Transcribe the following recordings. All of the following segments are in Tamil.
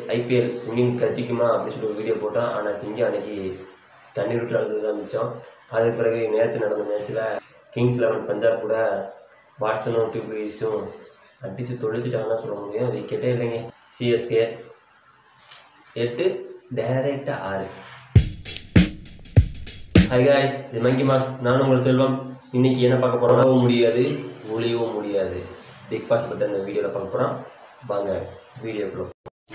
ஐபிஎல் சிங்கிங் கட்சிக்குமா அப்படின்னு சொல்லி ஒரு வீடியோ போட்டோம் ஆனால் சிங்கம் அன்னைக்கு தண்ணி விட்டு அழுது தான் மிச்சம் அதுக்கு பிறகு நேற்று நடந்த மேட்ச்சில் கிங்ஸ் லெவன் பஞ்சாப் கூட வாட்ஸனும் டியூப்ளீஸும் அடித்து தொழிச்சிட்டாங்கன்னு சொல்ல முடியும் விக்கெட்டே இல்லைங்க சிஎஸ்கே எட்டு டைரெக்டாக ஆறு ஹை காய்ஸ் இது மங்கி மாஸ் நான் உங்கள் செல்வம் இன்னைக்கு என்ன பார்க்க போகிறோம் முடியாது ஒளியவும் முடியாது பிக் பாஸ் பற்றி அந்த வீடியோவில் பார்க்க போகிறோம் வாங்க வீடியோக்குள்ள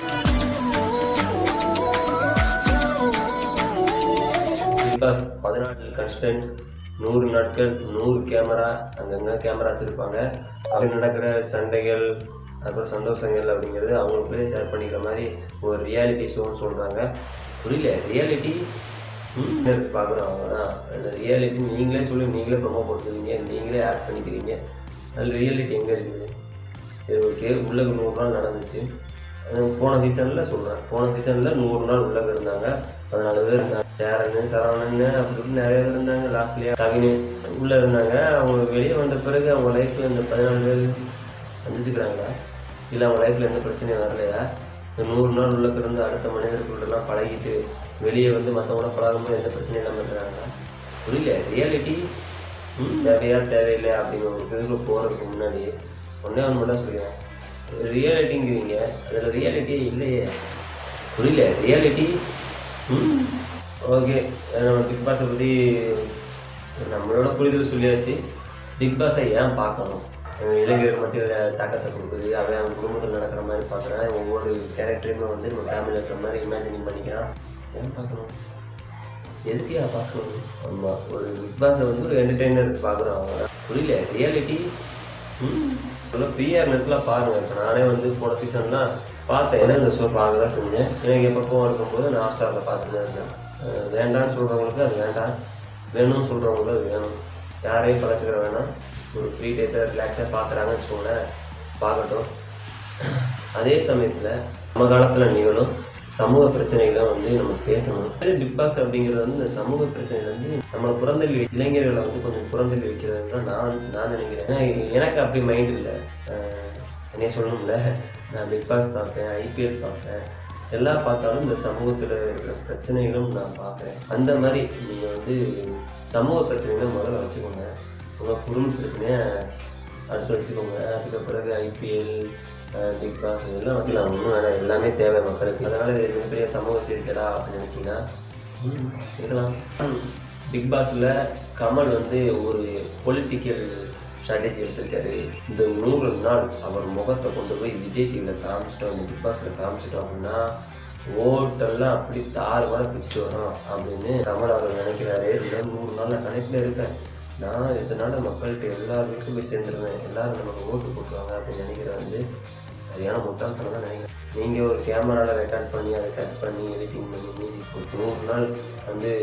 பிக் பாஸ் பதினாலு கன்ஸ்டன்ட் நூறு நாட்கள் நூறு கேமரா அங்கங்கே கேமரா வச்சுருப்பாங்க அப்படி நடக்கிற சண்டைகள் அப்புறம் சந்தோஷங்கள் அப்படிங்கிறது அவங்களுக்குள்ளே ஷேர் பண்ணிக்கிற மாதிரி ஒரு ரியாலிட்டி ஷோன்னு சொல்கிறாங்க புரியல ரியாலிட்டி பார்க்குறோம் அவ்வளோதான் அந்த ரியாலிட்டி நீங்களே சொல்லி நீங்களே ப்ரொமோ போட்டுருக்கீங்க நீங்களே ஆட் பண்ணிக்கிறீங்க அதில் ரியாலிட்டி எங்கே இருக்குது சரி ஓகே உள்ளக்கு நூறு நாள் நடந்துச்சு அது போன சீசனில் சொல்கிறேன் போன சீசனில் நூறு நாள் உள்ளக இருந்தாங்க பதினாலு பேர் இருந்தாங்க சேரன் சரவணன் அப்படின்னு நிறைய பேர் இருந்தாங்க லாஸ்ட்லேயே கவினு உள்ளே இருந்தாங்க அவங்க வெளியே வந்த பிறகு அவங்க லைஃப்பில் இந்த பதினாலு பேர் சந்திச்சுக்கிறாங்களா இல்லை அவங்க லைஃப்பில் எந்த பிரச்சனையும் வரலையா இந்த நூறு நாள் உள்ளே இருந்து அடுத்த மனிதர்களுக்கெல்லாம் பழகிட்டு வெளியே வந்து மற்றவங்கள பழகும்போது எந்த பிரச்சனையும் இல்லாமல் இருக்கிறாங்களா புரியல ரியாலிட்டி தேவையா தேவையில்லை அப்படிங்கிற ஒரு இதுக்குள்ள போகிறதுக்கு முன்னாடி ஒன்றே ஒன்று மட்டும் சொல்லிடுறேன் ரியாலிட்டிங்கிறீங்க அதில் ரியாலிட்டியே இல்லையே புரியல ரியாலிட்டி ஓகே நம்ம பிக் பாஸை பற்றி நம்மளோட புரிதல் சொல்லியாச்சு பிக் பாஸை ஏன் பார்க்கணும் அஹ் இளைஞர் மத்தியில் தாக்கத்தை கொடுக்குது அவன் அவன் குடும்பத்தில் நடக்கிற மாதிரி பார்க்குறான் ஒவ்வொரு கேரக்டரையுமே வந்து நம்ம ஃபேமிலியில் இருக்கிற மாதிரி இமேஜினிங் பண்ணிக்கிறான் ஏன் பார்க்கணும் எதுக்கியா பார்க்கணும் ஆமாம் ஒரு பிக் பாஸை வந்து ஒரு என்டர்டெய்னர் பார்க்குறோம் அவங்க புரியல ரியாலிட்டி நல்லா ஃப்ரீயாக நேரத்தில் பாருங்கள் இப்போ நானே வந்து போன சீசன்லாம் பார்த்தேன் ஏன்னா இந்த ஷோ பார்க்க தான் செஞ்சேன் எனக்கு எப்பப்போ இருக்கும்போது நான் ஹாஸ்டாரில் பார்த்துட்டு தான் இருந்தேன் அஹ் வேண்டாம்னு சொல்கிறவங்களுக்கு அது வேண்டாம் வேணும்னு சொல்கிறவங்களுக்கு அது வேணும் யாரையும் பழச்சிக்கிற வேணாம் ஒரு ஃப்ரீ டயத்தை ரிலாக்ஸாக பார்க்குறாங்கன்னு வச்சுக்கோங்களேன் பார்க்கட்டும் அதே சமயத்தில் நம்ம காலத்தில் நிகழும் சமூக பிரச்சனைகளை வந்து நம்ம பேசணும் பிக் பாஸ் அப்படிங்கிறது வந்து இந்த சமூக பிரச்சனைகள் வந்து நம்மளை புறந்தள்ளி வை- இளைஞர்களை வந்து கொஞ்சம் புறந்தள்ளி வைக்கிறது தான் நான் நான் நினைக்கிறேன் ஏன்னா எனக்கு அப்படி மைண்ட் இல்லை என்னைய சொல்லணும்ல நான் பிக் பாஸ் பார்ப்பேன் ஐபிஎல் பார்ப்பேன் எல்லாம் பார்த்தாலும் இந்த சமூகத்தில் இருக்கிற பிரச்சனைகளும் நான் பார்க்குறேன் அந்த மாதிரி நீங்கள் வந்து சமூக பிரச்சனைகளை முதல்ல வச்சுக்கோங்க உங்கள் குடும்ப பிரச்சனையை அடுத்து வச்சுக்கோங்க அதுக்கு பிறகு ஐபிஎல் பிக் பாஸ் இதெல்லாம் வந்து நான் ஒன்றும் வேணாம் எல்லாமே தேவை மக்களுக்கு அதனால் இது மிகப்பெரிய சமூக சீர்கேடா அப்படின்னு நினச்சிங்கன்னா ம், இருக்கலாம் பிக் பாஸில் கமல் வந்து ஒரு பொலிட்டிக்கல் ஸ்ட்ராட்டஜி எடுத்திருக்காரு இந்த நூறு நாள் அவர் முகத்தை கொண்டு போய் விஜய் டிவியில் காமிச்சிட்டோம் இந்த பிக் பாஸில் காமிச்சிட்டோம் அப்படின்னா ஓட்டெல்லாம் அப்படி தாறு வர பிடிச்சிட்டு வரோம் அப்படின்னு கமல் அவர் நினைக்கிறாரு இந்த நூறு நாள் நான் கணக்கில் இருப்பேன் நான் இதனால மக்கள்கிட்ட எல்லார் வீட்டுக்கும் போய் சேர்ந்துருவேன் எல்லாரும் நமக்கு ஓட்டு போட்டுருவாங்க அப்படின்னு நினைக்கிறது வந்து சரியான முட்டாள்தனம் தான் நினைக்கிறேன் நீங்கள் ஒரு கேமராவில் ரெக்கார்ட் பண்ணி அதை கட் பண்ணி எடிட்டிங் பண்ணி மியூசிக் போட்டு நூறு நாள் வந்து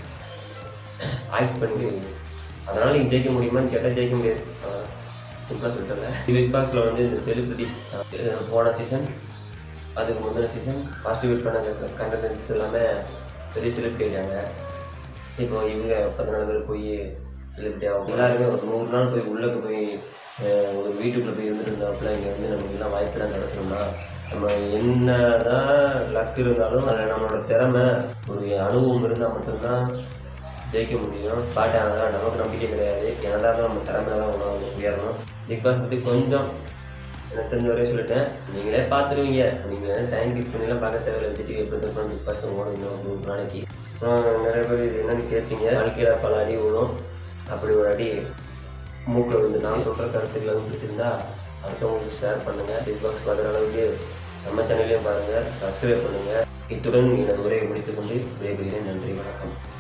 ஆக்ட் பண்ணி அதனால் நீங்கள் ஜெயிக்க முடியுமான்னு கேட்டால் ஜெயிக்க முடியாது சிம்பிளாக சொல்லிட்டல பிக் பாஸில் வந்து இந்த செலிபிரிட்டிஸ் போன சீசன் அதுக்கு முந்தின சீசன் பார்ட்டிசிபேட் பண்ண கண்டென்ட்ஸ் எல்லாமே பெரிய செலிபிரிட்டி ஆயிட்டாங்க இப்போ இவங்க பதினாலு பேர் போய் செலிபிரிட்டி ஆகும் எல்லாருமே ஒரு நூறு நாள் போய் உள்ளக்கு போய் அஹ், ஒரு வீட்டுக்குள்ளே போய் இருந்துட்டு இருந்தாப்புல இங்கே வந்து நமக்கு எல்லாம் வாய்ப்பெல்லாம் கிடச்சிருந்தா நம்ம என்ன தான் லக் இருந்தாலும் அதில் நம்மளோட திறமை ஒரு அனுபவம் இருந்தால் மட்டும்தான் ஜெயிக்க முடியும் பாட்டு அதெல்லாம் நமக்கு நம்பிக்கை கிடையாது என்னதான் இருந்தாலும் நம்ம திறமையில தான் உணவு உயரணும் பிக் பாஸ் பற்றி கொஞ்சம் எனக்கு தெரிஞ்ச வரையும் சொல்லிட்டேன் நீங்களே பார்த்துருவீங்க நீங்கள் டைம் ஃபிக்ஸ் பண்ணிலாம் பார்க்க தேவையில்ல வச்சுட்டு எப்படி திருப்பி பிக் பாஸ் ஓடும் ஒரு நூறு நாளைக்கு அப்புறம் நிறைய பேர் இது என்னன்னு கேட்பீங்க வாழ்க்கையில் பல அடி விழும் அப்படி ஒரு அடி மூக்கில் விழுந்து நான் சொல்கிற கருத்துக்களை வந்து பிடிச்சிருந்தா அடுத்தவங்களுக்கு ஷேர் பண்ணுங்கள் பிக் பாஸ் பார்க்குற அளவுக்கு நம்ம சேனல்லையும் பாருங்கள் சப்ஸ்கிரைப் பண்ணுங்கள் இத்துடன் எனது உரையை முடித்துக்கொண்டு விடைபெறுகிறேன் நன்றி வணக்கம்